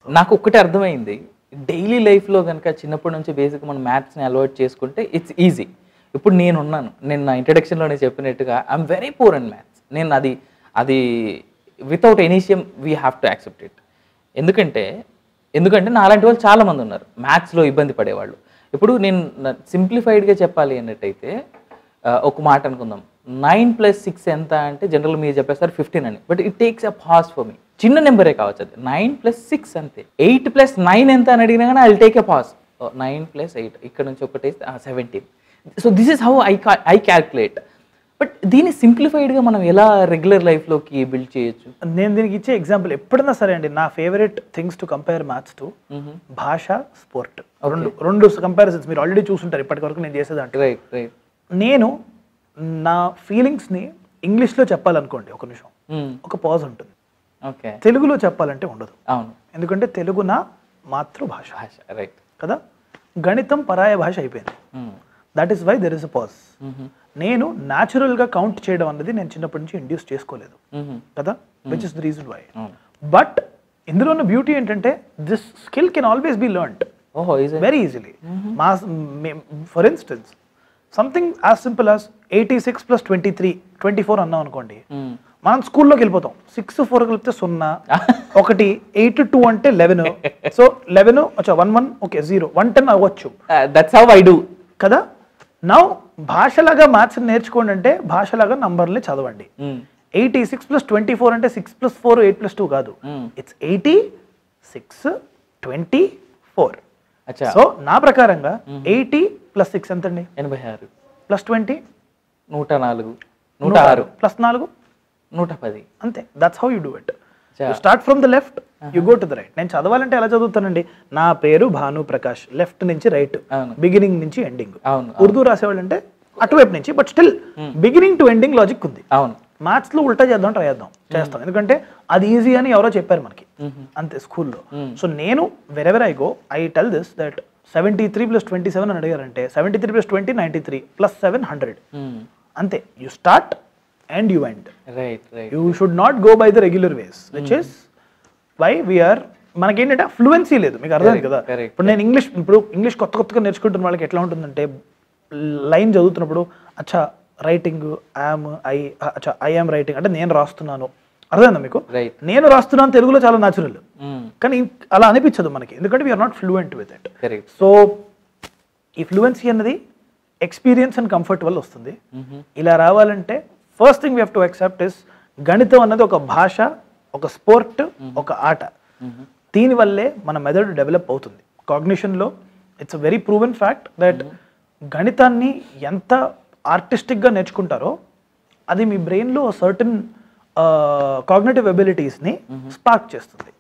నాకు ఒక్కటే అర్థమైంది డైలీ లైఫ్లో కనుక చిన్నప్పటి నుంచి బేసిక్ మనం మ్యాథ్స్ని అలవాట్ చేసుకుంటే ఇట్స్ ఈజీ ఇప్పుడు నేను ఉన్నాను నేను నా ఇంట్రడక్షన్లోనే చెప్పినట్టుగా I'm very poor and maths నేను అది అది వితౌట్ ఎనీషియం we have to accept it ఎందుకంటే ఎందుకంటే నాలాంటి వాళ్ళు చాలా మంది ఉన్నారు మ్యాథ్స్లో ఇబ్బంది పడేవాళ్ళు ఇప్పుడు నేను సింప్లిఫైడ్గా చెప్పాలి అన్నట్టయితే ఆ, ఒక మాట అనుకుందాం నైన్ ప్లస్ సిక్స్ ఎంత అంటే జనరల్ మీరు చెప్పేస్తారు ఫిఫ్టీన్ అని but it takes a pause for me చిన్న నెంబరే కావచ్చు అది నైన్ ప్లస్ సిక్స్ అంతే ఎయిట్ ప్లస్ నైన్ ఎంత అని అడిగినా కానీ I take a pause nine plus eight ఇక్కడ నుంచి ఒకటి seventeen so this is how I I calculate but దీన్ని సింప్లిఫైడ్గా మనం ఎలా రెగ్యులర్ లైఫ్లోకి బిల్డ్ చేయొచ్చు నేను దీనికి ఇచ్చే ఎగ్జాంపుల్ ఎప్పుడైనా సరే అండి నా favourite things to compare maths to భాష స్పోర్ట్ రెండు రెండు కంపారిజన్స్ మీరు ఆల్రెడీ చూసుంటారు ఇప్పటి వరకు నేను చేసేదంటే రైట్ రైట్ నేను నా ఫీలింగ్స్ని ఇంగ్లీష్లో చెప్పాలనుకోండి ఒక నిమిషం ఒక పాజ్ ఉంటుంది ఓకే తెలుగులో చెప్పాలంటే ఉండదు అవును ఎందుకంటే తెలుగు నా మాతృభాష భాష రైట్ కదా గణితం పరాయ భాష అయిపోయింది that is why there is a pause నేను న్యాచురల్గా కౌంట్ చేయడం అన్నది నేను చిన్నప్పటి నుంచి ఇండ్యూస్ చేసుకోలేదు కదా which is the reason why but ఇందులో ఉన్న బ్యూటీ ఏంటంటే this skill can always be learned ఓహో ఈజ్ వెరీ ఈజీలీ మా for instance something as simple as eighty six plus twenty three twenty four అన్నాం అనుకోండి మనం స్కూల్లోకి వెళ్ళిపోతాం సిక్స్ ఫోర్ కలిపితే సున్నా ఒకటి ఎయిట్ టూ అంటే లెవెన్ సో లెవెన్ వచ్చా one one okay zero one ten అవ్వచ్చు దట్స్ హౌ ఐ డూ కదా నౌ భాషలాగా మ్యాథ్స్ నేర్చుకోండి అంటే భాషలాగా నంబర్ని చదవండి eighty six plus twenty four అంటే six plus four eight plus two కాదు it's eighty six twenty four అచ్చా సో నా ప్రకారంగా ఎయిటీ ప్లస్ సిక్స్ ఎంతండి ఎనభై ఆరు ప్లస్ ట్వంటీ నూట నాలుగు నూట ఆరు ప్లస్ నాలుగు నూట పది అంతే that's how you do it Yeah. Start from the left you go to the right నేను చదవాలంటే ఎలా చదువుతానండి నా పేరు భాను ప్రకాష్ లెఫ్ట్ నుంచి రైట్ అవును. బిగినింగ్ నుంచి ఎండింగ్ అవును ఉర్దూ రాసేవాళ్ళు అంటే అటువైపు నుంచి but still beginning to ending logic ఉంది అవును మ్యాథ్స్ లో ఉల్టా చేద్దాం ట్రై చేద్దాం చేస్తాం ఎందుకంటే అది ఈజీ అని ఎవరో చెప్పారు మనకి అంతే స్కూల్లో సో నేను wherever I go I tell this that seventy three plus twenty seven అని అడిగారంటే seventy three plus twenty ninety three plus seven hundred అంతే you start and you end right right you should not go by the regular ways which is why we are మనకేంటంటే fluency లేదు మీకు అర్థం కదా correct. ఇప్పుడు నేను ఇంగ్లీష్ ఇప్పుడు English కొత్త కొత్తగా నేర్చుకుంటున్న వాళ్ళకి ఎట్లా ఉంటుందంటే లైన్ చదువుతున్నప్పుడు అచ్చా రైటింగ్ ఐఎమ్ ఐ అచ్చా ఐ ఆమ్ రైటింగ్ అంటే నేను రాస్తున్నాను అర్థమైందా మీకు Right. నేను రాస్తున్నాను తెలుగులో చాలా న్యాచురల్ కానీ అలా అనిపించదు మనకి ఎందుకంటే we are not fluent with it correct so ఈ ఫ్లూయెన్సీ అన్నది ఎక్స్పీరియన్స్ అండ్ కంఫర్ట్ వల్ల వస్తుంది ఇలా రావాలంటే first thing we have to accept is గణితం అన్నది ఒక భాష ఒక స్పోర్ట్ ఒక ఆట దీనివల్లే మన మెదడు డెవలప్ అవుతుంది కాగ్నిషన్లో it's a very proven fact that గణితాన్ని ఎంత ఆర్టిస్టిక్గా నేర్చుకుంటారో అది మీ బ్రెయిన్లో సర్టన్ కాగ్నేటివ్ ఎబిలిటీస్ని స్పార్క్ చేస్తుంది